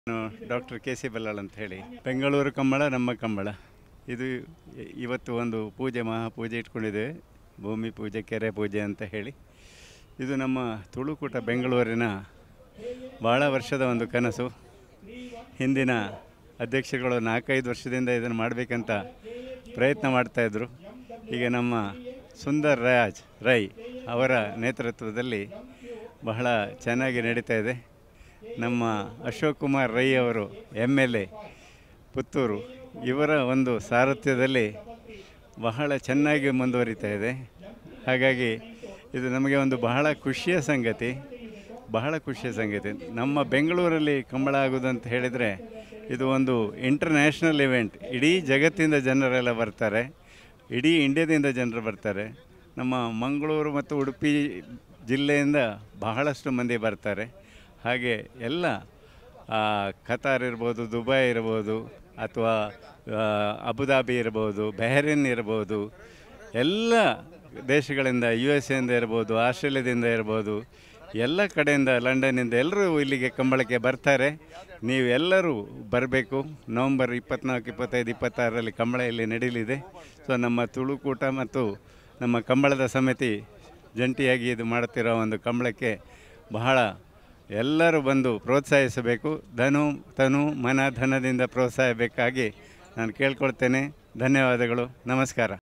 ನಾನು doctor K C Ballal ಅಂತ ಹೇಳಿ ಬೆಂಗಳೂರು ಕಂಬಳ ನಮ್ಮ ಕಂಬಳ ಇದು ಇ- ಇವತ್ತು ಒಂದು ಪೂಜೆ ಮಹಾಪೂಜೆ ಇಟ್ಕೊಂಡಿದ್ದೇವೆ ಭೂಮಿ ಪೂಜೆ ಕೆರೆ ಪೂಜೆ ಅಂತ ಹೇಳಿ ಇದು ನಮ್ಮ ತುಳುಕೂಟ ಬೆಂಗಳೂರಿನ ಭಾಳ ವರ್ಷದ ಒಂದು ಕನಸು ಹಿಂದಿನ ಅಧ್ಯಕ್ಷಗಳು ನಾಲ್ಕೈದು ವರ್ಷದಿಂದ ಇದನ್ನು ಮಾಡಬೇಕಂತ ಪ್ರಯತ್ನ ಮಾಡ್ತಾಯಿದ್ರು ಈಗ ನಮ್ಮ ಸುಂದರ್ ರಾಜ್ ರೈ ಅವರ ನೇತೃತ್ವದಲ್ಲಿ ಬಹಳ ಚೆನ್ನಾಗಿ ನಡೀತಾ ಇದೆ ನಮ್ಮ ಅಶೋಕ್ ಕುಮಾರ್ ರೈ ಅವರು ಎಮ್ ಎಲ್ ಎ ಪುತ್ತೂರು ಇವರ ಒಂದು ಸಾರಥ್ಯದಲ್ಲಿ ಬಹಳ ಚೆನ್ನಾಗಿ ಮುಂದುವರಿತಾ ಇದೆ ಹಾಗಾಗಿ ಇದು ನಮಗೆ ಒಂದು ಬಹಳ ಖುಷಿಯ ಸಂಗತಿ ಬಹಳ ಖುಷಿಯ ಸಂಗತಿ ನಮ್ಮ ಬೆಂಗಳೂರಲ್ಲಿ ಕಂಬಳ ಆಗೋದಂತ ಹೇಳಿದರೆ ಇದು ಒಂದು ಇಂಟರ್ನ್ಯಾಷನಲ್ ಇವೆಂಟ್ ಇಡೀ ಜಗತ್ತಿಂದ ಜನರೆಲ್ಲ ಬರ್ತಾರೆ ಇಡೀ ಇಂಡಿಯಾದಿಂದ ಜನರು ಬರ್ತಾರೆ ನಮ್ಮ ಮಂಗಳೂರು ಮತ್ತು ಉಡುಪಿ ಜಿಲ್ಲೆಯಿಂದ ಬಹಳಷ್ಟು ಮಂದಿ ಬರ್ತಾರೆ ಹಾಗೆ ಎಲ್ಲ ಆ, ಕತಾರ್ ಇರ್ಬೋದು ದುಬೈ ಇರ್ಬೋದು ಅಥವಾ ಆ, ಅಬುದಾಬಿ ಇರ್ಬೋದು ಬೆಹರಿನ್ ಇರ್ಬೋದು ಎಲ್ಲ ದೇಶಗಳಿಂದ ಯು ಎಸ್ ಎಯಿಂದ ಇರ್ಬೋದು ಆಸ್ಟ್ರೇಲಿಯಾದಿಂದ ಇರ್ಬೋದು ಎಲ್ಲ ಕಡೆಯಿಂದ ಲಂಡನ್ನಿಂದ ಎಲ್ಲರೂ ಇಲ್ಲಿಗೆ ಕಂಬಳಕ್ಕೆ ಬರ್ತಾರೆ ನೀವೆಲ್ಲರೂ ಬರಬೇಕು ನವಂಬರ್ ಇಪ್ಪತ್ನಾಲ್ಕು ಇಪ್ಪತ್ತೈದು ಇಪ್ಪತ್ತಾರರಲ್ಲಿ ಕಂಬಳ ಇಲ್ಲಿ ನಡೀಲಿದೆ ಸೊ ನಮ್ಮ ತುಳುಕೂಟ ಮತ್ತು ನಮ್ಮ ಕಂಬಳದ ಸಮಿತಿ ಜಂಟಿಯಾಗಿ ಇದು ಮಾಡುತ್ತಿರೋ ಒಂದು ಕಂಬಳಕ್ಕೆ ಬಹಳ ಎಲ್ಲರೂ ಬಂದು ಪ್ರೋತ್ಸಾಹಿಸಬೇಕು ಧನು ತನು ಮನ ಧನದಿಂದ ಪ್ರೋತ್ಸಾಹ ಬೇಕಾಗಿ ನಾನು ಕೇಳ್ಕೊಳ್ತೇನೆ ಧನ್ಯವಾದಗಳು ನಮಸ್ಕಾರ